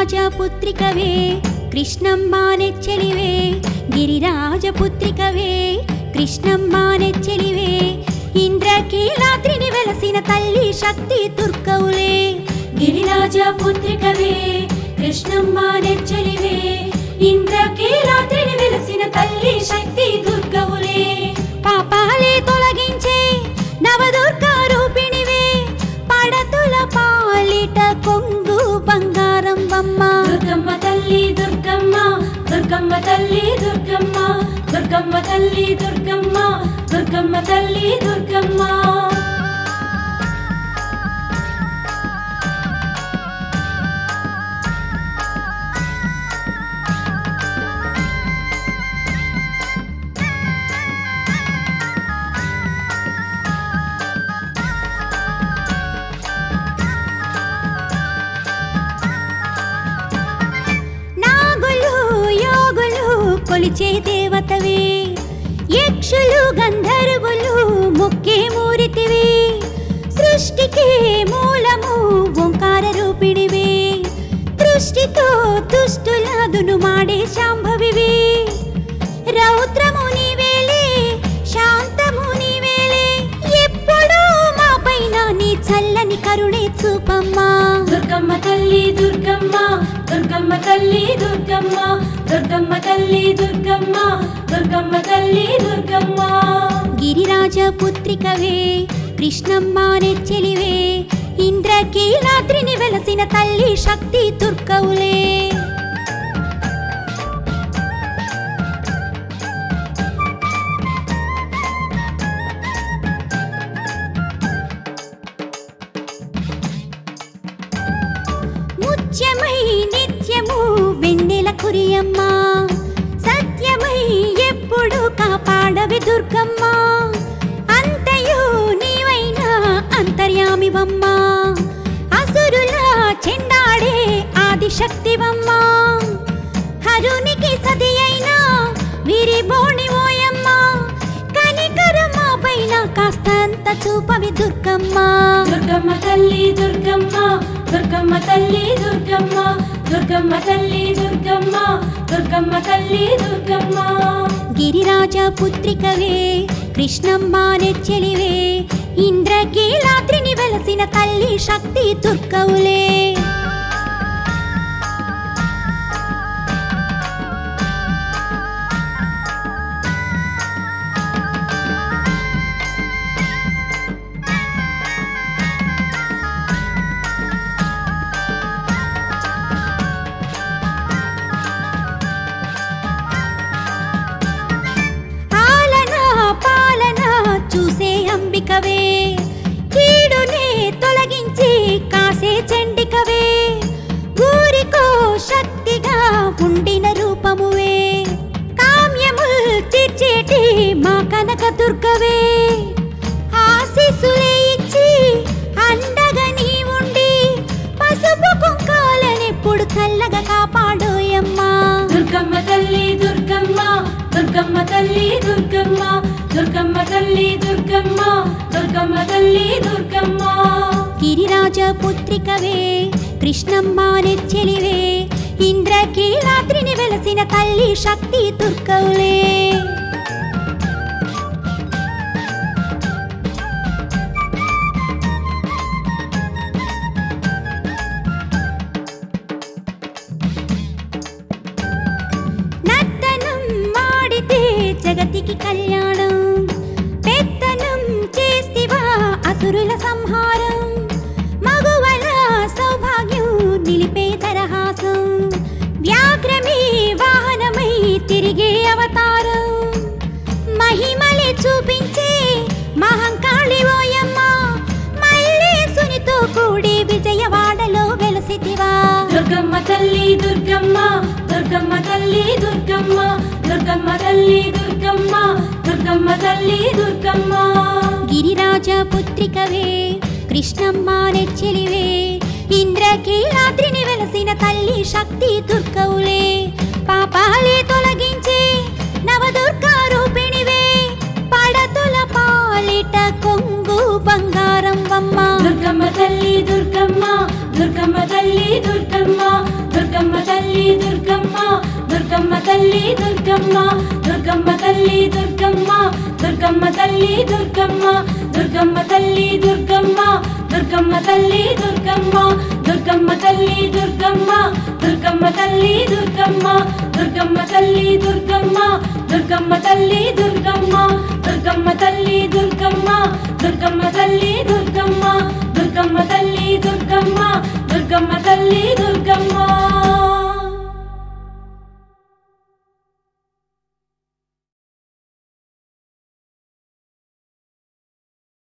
గిరిరాజ పుత్రికవే కృష్ణమ్మ నెచ్చెలివే గిరిరాజ పుత్రికవే కృష్ణమ్మ నెచ్చెలివే ఇంద్రకీలాద్రిని వెలసిన తల్లి శక్తి దుర్గవులే గిరిరాజ పుత్రికవే కృష్ణమ్మ నెచ్చెలివే ఇంద్రకీలాద్రిని వెలసిన తల్లి శక్తి దుర్గవులే పాపాలే తొలగించే నవదుర్గా రూపిణివే పడతుల పాలిట కొంగు బంగారం బమ్మ దుర్గమ్మ తల్లి దుర్గమ్మ దుర్గమ్మ తల్లి దుర్గమ్మ దుర్గమ్మ తల్లి దుర్గమ్మ దుర్గమ్మ తల్లి దుర్గమ్మ నాగులు యోగులు కొలిచే దేవతవే యక్షులు గంధర్వులు ముక్కే మూరితివే సృష్టికి మూలము ఓంకార రూపిణివే దృష్టితో దుష్టులాదును మాడే శాంభవివే రౌద్రము నీవేలే శాంతము నీవేలే ఎప్పుడూ మా పైన నీ చల్లని కరుణే చూపమ్మా దుర్గమ్మ తల్లి దుర్గమ్మ దుర్గమ్మ తల్లి దుర్గమ్మ దుర్గమ్మ తల్లి దుర్గమ్మ దుర్గమ్మ తల్లి దుర్గమ్మ గిరిరాజ పుత్రికవే కృష్ణమ్మ నెచ్చెలివే ఇంద్రకీలాద్రిని వెలసిన తల్లి శక్తి దుర్గవులే ముత్యమై నిత్యము వెన్నెల కురియమ్మ సత్యమై ఎప్పుడు కాపాడవి దుర్గమ్మ అంతయు నీవైనా అంతర్యామివమ్మ అసురుల చెండాడే ఆదిశక్తివమ్మ హరునికి సది అయినా వీరి బోణి ఓయమ్మ కనికరమా పైన కాస్తంత చూపవి దుర్గమ్మ దుర్గమ్మ తల్లి దుర్గమ్మ దుర్గమ్మ తల్లి దుర్గమ్మ దుర్గమ్మ తల్లి దుర్గమ్మ దుర్గమ్మ తల్లి దుర్గమ్మ గిరిరాజ పుత్రికవే కృష్ణమ్మ నెచ్చెలివే ఇంద్రకీలాద్రిని వెలసిన తల్లి శక్తి దుర్గవులే ఆలన పాలన చూసే అంబికవే కీడునే తొలగించి కాసే చండికవే ఊరికో శక్తిగా ఉండిన రూపమువే కామ్యముల్ తీర్చేటి మా కనక దుర్గవే ఆశీస్సులే ఇచ్చి అండగా నీ ఉండి పసుపు కుంకాలనెప్పుడు చల్లగా కాపాడోయమ్మా దుర్గమ్మ తల్లి దుర్గమ్మ దుర్గమ్మ తల్లి దుర్గమ్మ దుర్గమ్మ తల్లి దుర్గమ్మ దుర్గమ్మ తల్లి దుర్గమ్మ గిరిరాజ పుత్రికవే కృష్ణమ్మ నెచ్చెలివే ఇంద్రకీలాద్రిని వెలసిన తల్లి శక్తి దుర్గవులే నర్తనం మాడితే జగతికి కళ్యాణం పెత్తనం చేస్తివా అసురుల సంహారం మగువల సౌభాగ్యం నిలిపే తరహాసం వ్యాఘ్రమే వాహనమై తిరిగే అవతారం మహిమలే చూపించే మహంకాళి ఓయమ్మ మల్లేసునితో కూడి విజయవాడలో వెలసితివా దుర్గమ్మ తల్లి దుర్గమ్మ దుర్గమ్మ తల్లి దుర్గమ్మ దుర్గమ్మ తల్లి దుర్గమ్మ దుర్గమ్మ తల్లి దుర్గమ్మ గిరిరాజ పుత్రికవే కృష్ణమ్మ నెచ్చెలివే ఇంద్రకీలాద్రిని వెలసిన తల్లి శక్తి దుర్గవులే పాపాలే తొలగించే నవదుర్గా రూపిణివే పడతుల పాలిట కొంగు బంగారం వమ్మ దుర్గమ్మ తల్లి దుర్గమ్మ దుర్గమ్మ తల్లి దుర్గమ్మ దుర్గమ్మ దుర్గమ్మ దుర్గమ్మ తల్లి దుర్గమ్మ దుర్గమ్మ తల్లి దుర్గమ్మ దుర్గమ్మ తల్లి దుర్గమ్మ దుర్గమ్మ తల్లి దుర్గమ్మ దుర్గమ్మ తల్లి దుర్గమ్మ దుర్గమ్మ తల్లి దుర్గమ్మ దుర్గమ్మ తల్లి దుర్గమ్మ దుర్గమ్మ తల్లి దుర్గమ్మ దుర్గమ్మ తల్లి దుర్గమ్మ దుర్గమ్మ తల్లి దుర్గమ్మ దుర్గమ్మ తల్లి దుర్గమ్మ